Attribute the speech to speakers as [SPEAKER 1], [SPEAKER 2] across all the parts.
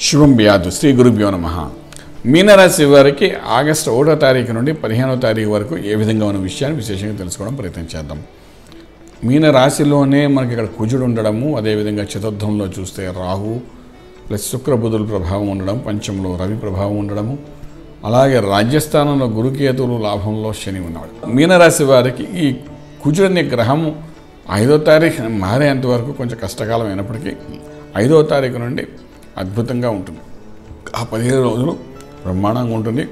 [SPEAKER 1] శుభం వ్యాధు శ్రీ గురుభ్యో నమ మీనరాశి వారికి ఆగస్టు ఒకటో తారీఖు నుండి పదిహేనో తారీఖు వరకు ఏ విధంగా ఉన్న విషయాన్ని విశేషంగా తెలుసుకోవడం ప్రయత్నం చేద్దాం మీన రాశిలోనే మనకి ఇక్కడ కుజుడు ఉండడము అదేవిధంగా చతుర్థంలో చూస్తే రాహు ప్లస్ శుక్ర బుధుల ప్రభావం ఉండడం పంచంలో రవి ప్రభావం ఉండడము అలాగే రాజ్యస్థానంలో గురుకేతువులు లాభంలో శని ఉన్నాడు మీనరాశి వారికి ఈ కుజుడు అనే గ్రహము ఐదో తారీఖు మారేంత వరకు కొంచెం కష్టకాలం అయినప్పటికీ ఐదో తారీఖు నుండి అద్భుతంగా ఉంటుంది ఆ పదిహేను రోజులు బ్రహ్మాండంగా ఉంటుంది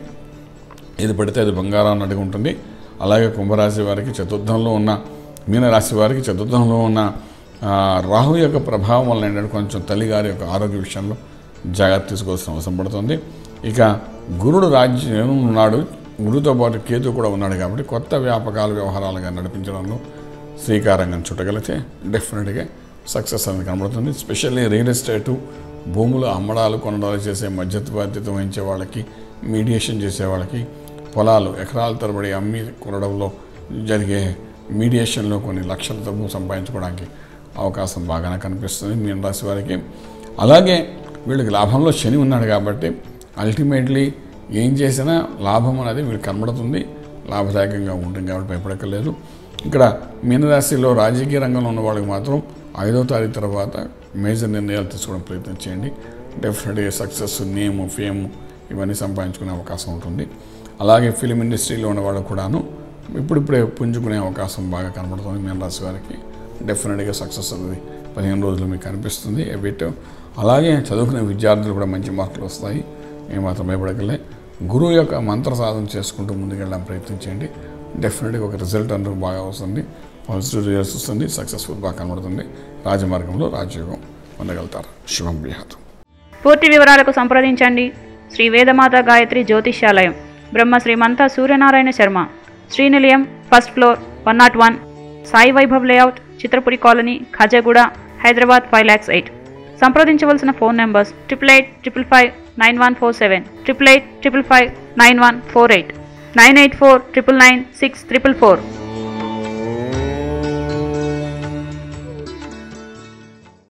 [SPEAKER 1] ఏది పడితే అది బంగారం అన్నట్టుగా ఉంటుంది అలాగే కుంభరాశి వారికి చతుర్థంలో ఉన్న మీనరాశి వారికి చతుర్థంలో ఉన్న ఆ, రాహు యొక్క ప్రభావం వల్ల ఏంటంటే కొంచెం తల్లిగారి యొక్క ఆరోగ్య విషయంలో జాగ్రత్త తీసుకోవాల్సిన అవసరం పడుతుంది ఇక గురుడు రాజ్యం ఉన్నాడు గురుతో పాటు కేతు కూడా ఉన్నాడు కాబట్టి కొత్త వ్యాపకాలు వ్యవహారాలుగా నడిపించడంలో శ్రీకారంగా చుట్టగలిగితే డెఫినెట్గా సక్సెస్ అనేది కనబడుతుంది స్పెషల్లీ రియల్ ఎస్టేటు భూములు అమ్మడాలు కొనడాలు చేసే మధ్యత్వ బాధ్యత వహించే వాళ్ళకి మీడియేషన్ చేసే వాళ్ళకి పొలాలు ఎకరాల తరబడి అమ్మి కొనడంలో జరిగే మీడియేషన్లో కొన్ని లక్షల డబ్బు సంపాదించుకోవడానికి అవకాశం బాగానే కనిపిస్తుంది మీన రాశి వారికి అలాగే వీళ్ళకి లాభంలో శని ఉన్నాడు కాబట్టి అల్టిమేట్లీ ఏం చేసినా లాభం అనేది వీళ్ళకి కనబడుతుంది లాభదాయకంగా ఉంటుంది కాబట్టి భయపడక్కర్లేదు ఇక్కడ మీనరాశిలో రాజకీయ రంగంలో ఉన్న వాళ్ళకి మాత్రం ఐదో తారీఖు తర్వాత మేజర్ నిర్ణయాలు తీసుకోవడం ప్రయత్నం చేయండి డెఫినెట్గా సక్సెస్ నేము ఫేమ్ ఇవన్నీ సంపాదించుకునే అవకాశం ఉంటుంది అలాగే ఫిలిం ఇండస్ట్రీలో ఉన్న వాళ్ళు కూడాను ఇప్పుడిప్పుడే పుంజుకునే అవకాశం బాగా కనబడుతుంది మీనరాశి వారికి డెఫినెట్గా సక్సెస్ అనేది పదిహేను రోజులు మీకు కనిపిస్తుంది ఎబిట్ అలాగే చదువుకునే విద్యార్థులు కూడా మంచి మార్కులు వస్తాయి ఏమాత్రం భయపడగలే గురువు యొక్క మంత్ర సాధన చేసుకుంటూ ముందుకెళ్ళడం ప్రయత్నించండి డెఫినెట్గా ఒక రిజల్ట్ అంటూ బాగా వస్తుంది పాజిటివ్ రిజల్ట్స్ వస్తుంది సక్సెస్ఫుల్ బాగా కనబడుతుంది రాజమార్గంలో రాజయోగం పొందగలుగుతారు శుభం బిహాత్
[SPEAKER 2] పూర్తి వివరాలకు సంప్రదించండి Shri Vedamata Gayatri Jyotishyalayam Brahma Srimantha Suryanarayana Sharma Srinilayam first floor one naught one Sai Vaibhav layout Chitrapuri colony Khajaguda Hyderabad five lakhs eight సంప్రదించవలసిన phone numbers triple eight triple five nine one four seven triple eight triple five nine one four eight nine eight four triple nine six triple four